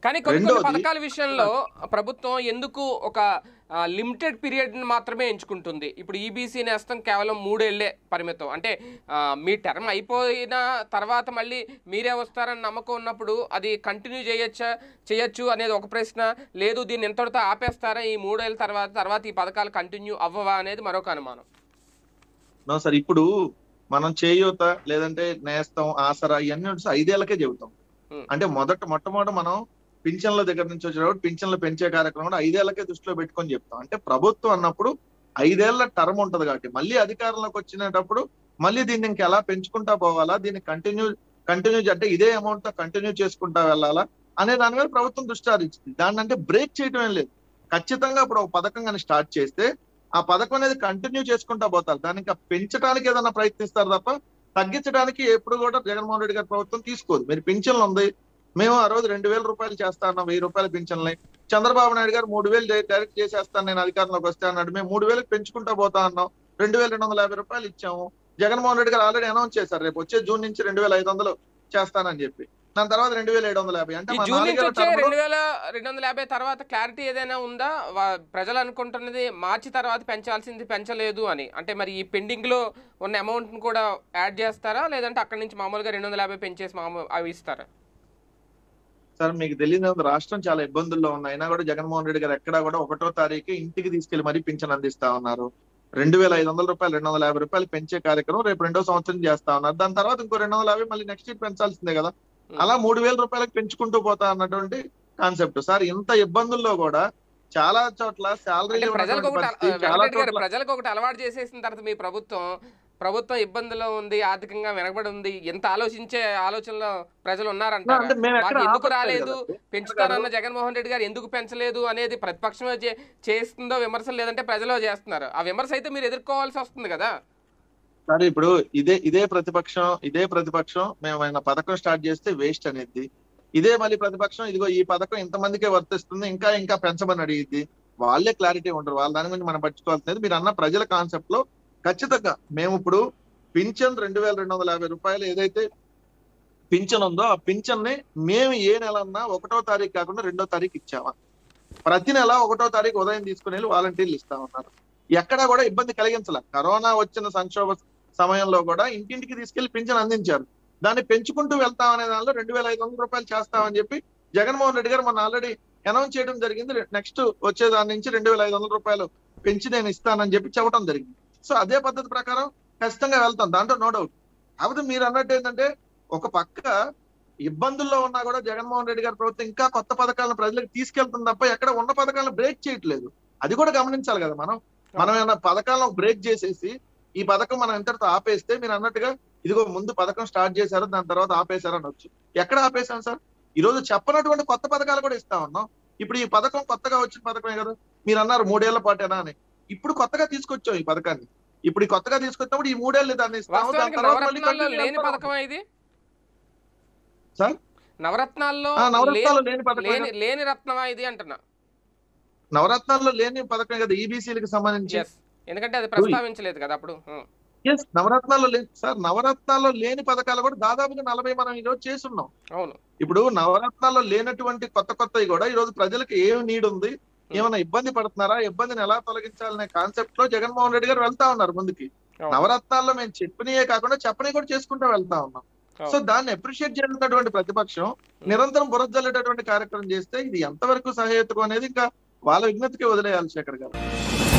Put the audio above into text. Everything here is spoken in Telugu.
కానీ కొన్ని కొన్ని రెండోది- పథకాల విషయంలో ప్రభుత్వం ఎందుకు ఒక లిమిటెడ్ పీరియడ్ మాత్రమే ఎంచుకుంటుంది ఇప్పుడు ఈబీసీ నేస్తం కేవలం మూడేళ్లే పరిమితం అంటే ఆ, మీ టర్మ్ అయిపోయిన తర్వాత మళ్ళీ మీరే వస్తారని నమ్మకం ఉన్నప్పుడు అది కంటిన్యూ చేయొచ్చా చేయొచ్చు అనేది ఒక ప్రశ్న లేదు దీన్ని ఎంతటితో ఆపేస్తారా ఈ మూడేళ్ళ తర్వాత తర్వాత ఈ పథకాలు కంటిన్యూ అవ్వవా అనేది మరొక అనుమానం నో సార్ ఇప్పుడు మనం చేయూత లేదంటే నేస్తం ఆసరా ఇవన్నీ వచ్చి ఐదేళ్లకే చెబుతాం Hmm. అంటే మొదట మొట్టమొదట మనం పింఛన్ల దగ్గర నుంచి వచ్చేటప్పుడు పింఛన్లు పెంచే కార్యక్రమం కూడా ఐదేళ్లకే దృష్టిలో పెట్టుకొని చెప్తాం అంటే ప్రభుత్వం అన్నప్పుడు ఐదేళ్ల టర్మ్ ఉంటది కాబట్టి మళ్ళీ అధికారంలోకి వచ్చినప్పుడు మళ్ళీ దీన్ని ఇంకా ఎలా పెంచుకుంటా పోవాలా దీన్ని కంటిన్యూ కంటిన్యూ అంటే ఇదే అమౌంట్ తో కంటిన్యూ చేసుకుంటా వెళ్ళాలా అనే దాని మీద ప్రభుత్వం దృష్టి సారించింది దాన్ని అంటే బ్రేక్ చేయడం ఏం లేదు ఖచ్చితంగా ఇప్పుడు ఒక పథకం కానీ స్టార్ట్ చేస్తే ఆ పథకం అనేది కంటిన్యూ చేసుకుంటా పోతారు దాన్ని ఇంకా పెంచడానికి ఏదైనా ప్రయత్నిస్తారు తప్ప తగ్గించడానికి ఎప్పుడు కూడా జగన్మోహన్ రెడ్డి గారి ప్రభుత్వం తీసుకోదు మీరు పింఛన్లు ఉంది మేము ఆ రోజు రెండు వేల రూపాయలు చేస్తా అన్నాం వెయ్యి రూపాయల పింఛన్లు చంద్రబాబు నాయుడు గారు మూడు వేలు డై- డైరెక్ట్ చేసేస్తాను నేను అధికారంలోకి వస్తే అన్నాడు మేము మూడు వేలకు పెంచుకుంటా పోతా అన్నాం రెండు వేల రెండు వందల యాభై రూపాయలు ఇచ్చాము జగన్మోహన్ రెడ్డి గారు ఆల్రెడీ అనౌన్స్ చేశారు రేపు వచ్చే జూన్ నుంచి రెండు వేల ఐదు వందలు చేస్తానని చెప్పి దాని తర్వాత రెండు వేల ఏడు వందల యాభై అంటే ఈ మా జూన్ నుంచి నాలుగేళ్ల వచ్చే term లో- రెండు వేల రెండు వందల యాభై తర్వాత క్లారిటీ ఏదైనా ఉందా వా- ప్రజలు అనుకుంటున్నది మార్చి తర్వాత పెంచాల్సింది పెంచలేదు అని అంటే మరి ఈ పెండింగ్ లో ఉన్న అమౌంట్ ని కూడా యాడ్ చేస్తారా లేదంటే అక్కడి నుంచి మామూలుగా రెండు వందల యాభై పెంచేసి మామూలు అవి ఇస్తారా సార్ మీకు తెలియదు రాష్ట్రం చాలా ఇబ్బందుల్లో ఉంది అయినా కూడా జగన్మోహన్ రెడ్డి గారు ఎక్కడా కూడా ఒకటో తారీఖు ఇంటికి తీసుకెళ్లి మరీ పింఛన్ అందిస్తా ఉన్నారు రెండు వేల ఐదు వందల రూపాయలు రెండు వందల యాభై రూపాయలు పెంచే కార్యక్రమం రేపు రెండో సంవత్సరం చేస్తా ఉన్నారు దాని తర్వాత ఇంకో రెండు వందల యాభై మళ్ళీ నెక్స్ట్ ఇయర్ పెంచాల్సిందే కదా అలా మూడు వేల రూపాయలకు పెంచుకుంటూ పోతా అన్నటువంటి కాన్సెప్ట్ సార్ ఇంత ఇబ్బందుల్లో కూడా చాలా చోట్ల శాలరీ అంటే ప్రజలకు ఒకటి అల- చాలా వెంకటరెడ్డి గారు చోట్ల ప్రజలకు ఒకటి అలవాటు చేసేసిన తర్వాత మీ ప్రభుత్వం ప్రభుత్వం ఇబ్బందిలో ఉంది ఆర్థికంగా వెనకబడి ఉంది ఎంత ఆలోచించే ఆలోచనలో ప్రజలు ఉన్నారంటారా అంటే మేము ఎక్కడ మాకు ఎందుకు ఆపట్లేదు రాలేదు కదా. పెంచుతారన్న జగన్మోహన్ రెడ్డి గారు ఎందుకు పెంచలేదు అనేది ప్రతిపక్షమే చే- చేస్తుందో విమర్శలు లేదంటే ప్రజలు చేస్తున్నారు ఆ విమర్శ అయితే మీరు ఎదుర్కోవాల్సి వస్తుంది కదా సరే ఇప్పుడు ఇదే ఇదే ప్రతిపక్షం ఇదే ప్రతిపక్షం మేము ఆయన పథకం స్టార్ట్ చేస్తే వేస్ట్ అనేది ఇదే మళ్ళీ ప్రతిపక్షం ఇదిగో ఈ పథకం ఇంతమందికే వర్తిస్తుంది ఇంకా ఇంకా పెంచమని అడిగిద్ది వాళ్ళే క్లారిటీ ఉంటారు వాళ్ళ దాని గురించి మనం పట్టించుకోవాల్సింది మీరు అన్న ప్రజల కాన్సెప్ట్ లో ఖచ్చితంగా మేము ఇప్పుడు పింఛన్ రెండు వేల రెండు వందల యాభై రూపాయలు ఏదైతే పింఛన్ ఉందో ఆ పింఛన్ ని మేము ఏ నెల అన్నా ఒకటో తారీఖు కాకుండా రెండో తారీఖు ఇచ్చామా ప్రతి నెల ఒకటో తారీఖు ఉదయం తీసుకుని వెళ్ళి వాలంటీర్లు ఇస్తా ఉన్నారు ఎక్కడా కూడా ఇబ్బంది కలిగించాల కరోనా వచ్చిన సంక్షోభ సమయంలో కూడా ఇంటింటికి తీసుకెళ్లి పింఛన్ అందించారు దాన్ని పెంచుకుంటూ వెళ్తాం అనే దానిలో రెండు వేల ఐదు వందల రూపాయలు చేస్తామని చెప్పి జగన్మోహన్ రెడ్డి గారు మొన్న ఆల్రెడీ అనౌన్స్ చేయడం జరిగింది నెక్స్ట్ వచ్చే దాని నుంచి రెండు వేల ఐదు వందల రూపాయలు పెంచి నేను ఇస్తానని చెప్పి చెప్పడం జరిగింది సో అదే పద్ధతి ప్రకారం ఖచ్చితంగా వెళ్తాం దాంట్లో నో డౌట్ కాకపోతే మీరు అన్నట్టు ఏంటంటే ఒక పక్క ఇబ్బందుల్లో ఉన్నా కూడా జగన్మోహన్ రెడ్డి గారి ప్రభుత్వం ఇంకా కొత్త పథకాలను ప్రజలకు తీసుకెళ్తుంది తప్ప ఎక్కడ ఉన్న పథకాలను బ్రేక్ చేయట్లేదు అది కూడా గమనించాలి కదా మనం మనం ఏమన్నా పథకాలను బ్రేక్ చేసేసి ఈ పథకం మనం ఎంతటితో ఆపేస్తే మీరు అన్నట్టుగా ఇదిగో ముందు పథకం స్టార్ట్ చేశారు దాని తర్వాత ఆపేశారు అనొచ్చు ఎక్కడ ఆపేశాం సార్ ఈ రోజు చెప్పనటువంటి కొత్త పథకాలు కూడా ఇస్తా ఉన్నాం ఇప్పుడు ఈ పథకం కొత్తగా వచ్చిన పథకమే కదా మీరు అన్నారు మూడేళ్ల పాటేనా అని ఇప్పుడు కొత్తగా తీసుకొచ్చాం ఈ పథకాన్ని ఇప్పుడు ఈ కొత్తగా తీసుకొచ్చినప్పుడు ఈ మూడేళ్ళు దాన్ని ఇస్తాము దాని వాస్తవానికి తర్వాత మళ్ళీ నవరత్నాల్లో continue లేని చేస్తాం. పథకం ఇది సార్? నవరత్నాల్లో ఆ, నవరత్నాలు లే- లేని పథకం లేని లేని రత్నమా ఇది అంటున్నా నవరత్నాల్లో లేని పథకమే కదా ఈబీసీలకు సంబంధించి ఎస్ ఎందుకంటే అది ప్రస్తావించలేదు కదా అప్పుడు ఉం. ఎస్ నవరత్నాల్లో లేని సార్ నవరత్నాల్లో లేని పథకాలు కూడా దాదాపుగా నలభై మనం ఈ రోజు చేస్తున్నాం అవును ఇప్పుడు నవరత్నాల్లో లేనటువంటి కొత్త కొత్తవి కూడా ఈ రోజు ప్రజలకు ఏం నీడ్ ఉంది ఏమైనా ఇబ్బంది పడుతున్నారా ఇబ్బందిని ఎలా తొలగించాలనే కాన్సెప్ట్ లో జగన్మోహన్ రెడ్డి గారు వెళ్తా ఉన్నారు ముందుకి అవును. నవరత్నాల్లో మేము చెప్పినయే కాకుండా చెప్పని కూడా చేసుకుంటూ వెళ్తా ఉన్నాం సో దాన్ని అప్రిషియేట్ చేసినటువంటి ప్రతిపక్షం నిరంతరం బురదల్లేటటువంటి కార్యక్రమం చేస్తే ఇది ఎంతవరకు సహేతుకం అనేది ఇంకా వాళ్ళ విజ్ఞతకి వదిలేయాలి శేఖర్ గారు